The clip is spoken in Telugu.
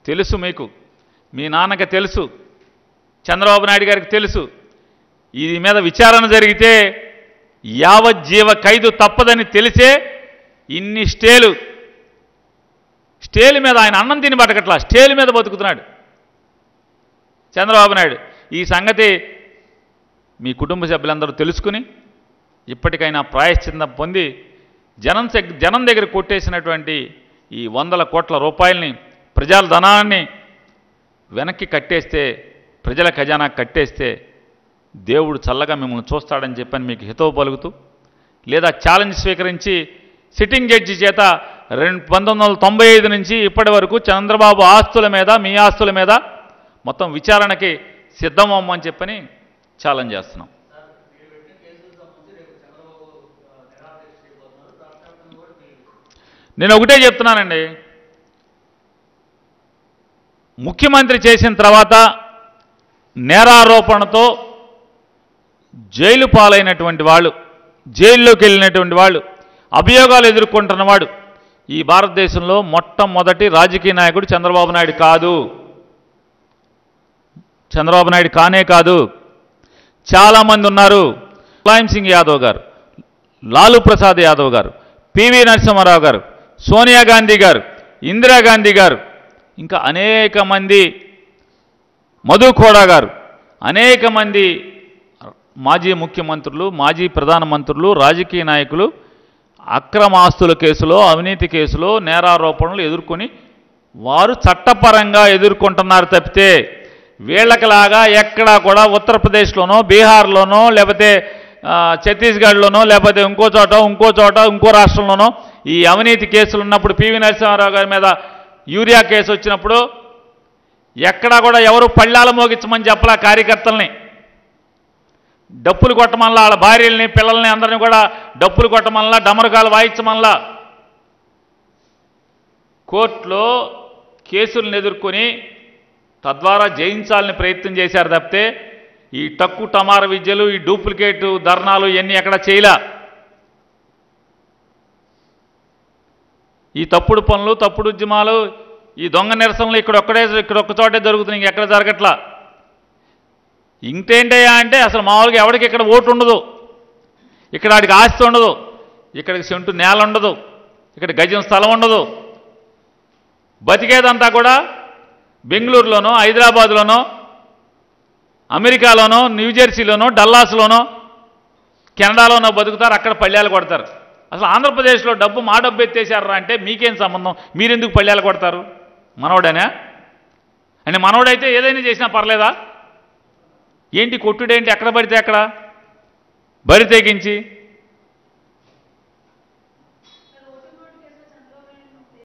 తెలుసు మీకు మీ నాన్నకి తెలుసు చంద్రబాబు నాయుడు గారికి తెలుసు ఈ మీద విచారణ జరిగితే యావజ్జీవ ఖైదు తప్పదని తెలిసే ఇన్ని స్టేలు స్టేలు మీద ఆయన అన్నం తిని బతకట్లా స్టేలు మీద బతుకుతున్నాడు చంద్రబాబు నాయుడు ఈ సంగతి మీ కుటుంబ సభ్యులందరూ తెలుసుకుని ఇప్పటికైనా ప్రాయశ్చిత్తం పొంది జనం సెగ్- జనం దగ్గర కొట్టేసినటువంటి ఈ వందల కోట్ల రూపాయలని ప్రజల ధనాన్ని వెనక్కి కట్టేస్తే ప్రజల ఖజానా కట్టేస్తే దేవుడు చల్లగా మిమ్మల్ని చూస్తాడని చెప్పని మీకు హితవు పలుకుతూ లేదా ఛాలెంజ్ స్వీకరించి సిట్టింగ్ జడ్జి చేత రెండు పంతొమ్మిది వందల తొంభై ఐదు నుంచి ఇప్పటి వరకు చంద్రబాబు ఆస్తుల మీద మీ ఆస్తుల మీద మొత్తం విచారణకి సిద్ధమమ్మని చెప్పని ఛాలెంజ్ చేస్తున్నాం నేను ఒకటే చెప్తున్నానండి ముఖ్యమంత్రి చేసిన తర్వాత నేరారోపణతో జైలు పాలైనటువంటి వాళ్ళు జైల్లోకి వెళ్ళినటువంటి వాళ్ళు అభియోగాలు ఎదుర్కొంటున్నవాడు ఈ భారతదేశంలో మొట్టమొదటి రాజకీయ నాయకుడు చంద్రబాబు నాయుడు కాదు చంద్రబాబు నాయుడు కానే కాదు చాలామంది ఉన్నారు ములాయం సింగ్ యాదవ్ గారు లాలూ ప్రసాద్ యాదవ్ గారు పివి నరసింహారావు గారు సోనియా గాంధీ గారు ఇందిరాగాంధీ గారు ఇంకా అనేక మంది మధు కోడా గారు అనేక మంది మాజీ ముఖ్యమంత్రులు మాజీ ప్రధానమంత్రులు రాజకీయ నాయకులు అక్రమ ఆస్తుల కేసులో అవినీతి కేసులో నేరారోపణలు ఎదుర్కొని వారు చట్టపరంగా ఎదుర్కొంటున్నారు తప్పితే వీళ్ళకిలాగా ఎక్కడా కూడా ఉత్తరప్రదేశ్లోనో బీహార్లోనో లేకపోతే ఆ, ఛత్తీస్గఢ్లోనో లేకపోతే ఇంకో చోట ఇంకో చోట ఇంకో రాష్ట్రంలోనో ఈ అవినీతి కేసులు ఉన్నప్పుడు పివి నరసింహారావు గారి మీద యూరియా కేసు వచ్చినప్పుడు ఎక్కడా కూడా ఎవరు పళ్ళాల మోగించమని చెప్పలా కార్యకర్తల్ని డప్పులు కొట్టమల్లా వాళ్ళ భార్యల్ని పిల్లల్ని అందరిని కూడా డప్పులు కొట్టమల్లా డమరుకాలు వాయించమల్లా కోర్టులో కేసులను ఎదుర్కొని తద్వారా జయించాలని ప్రయత్నం చేశారు తప్పితే ఈ టక్కు టమార విద్యలు ఈ డూప్లికేట్ ధర్నాలు ఇవన్నీ ఎక్కడ చేయలా ఈ తప్పుడు పనులు తప్పుడు ఉద్యమాలు ఈ దొంగ నిరసనలు ఇక్కడ ఒక్కడే ఇక్కడ ఒక్క చోటే జరుగుతున్నాయి ఇంకెక్కడ జరగట్లా ఇంకేంటయ్యా అంటే అసలు మామూలుగా ఎవరికి ఇక్కడ ఓటు ఉండదు ఇక్కడ ఆడికి ఆస్తి ఉండదు ఇక్కడికి సెంటు నేల ఉండదు ఇక్కడ గజం స్థలం ఉండదు బతికేదంతా కూడా బెంగళూరులోనో హైదరాబాద్లోనో అమెరికాలోనో న్యూజెర్సీలోనో డల్లాస్లోనో కెనడాలోనో బతుకుతారు అక్కడ పళ్ళాలు కొడతారు అసలు ఆంధ్రప్రదేశ్లో డబ్బు మా డబ్బు ఎత్తేసారా అంటే మీకేం సంబంధం మీరెందుకు పళ్ళాలు కొడతారు మనవడేనా అంటే మనవడైతే ఏదైనా చేసినా పర్లేదా ఏంటి కొట్టుడేంటి ఎక్కడ పడితే అక్కడ బరి తెగించి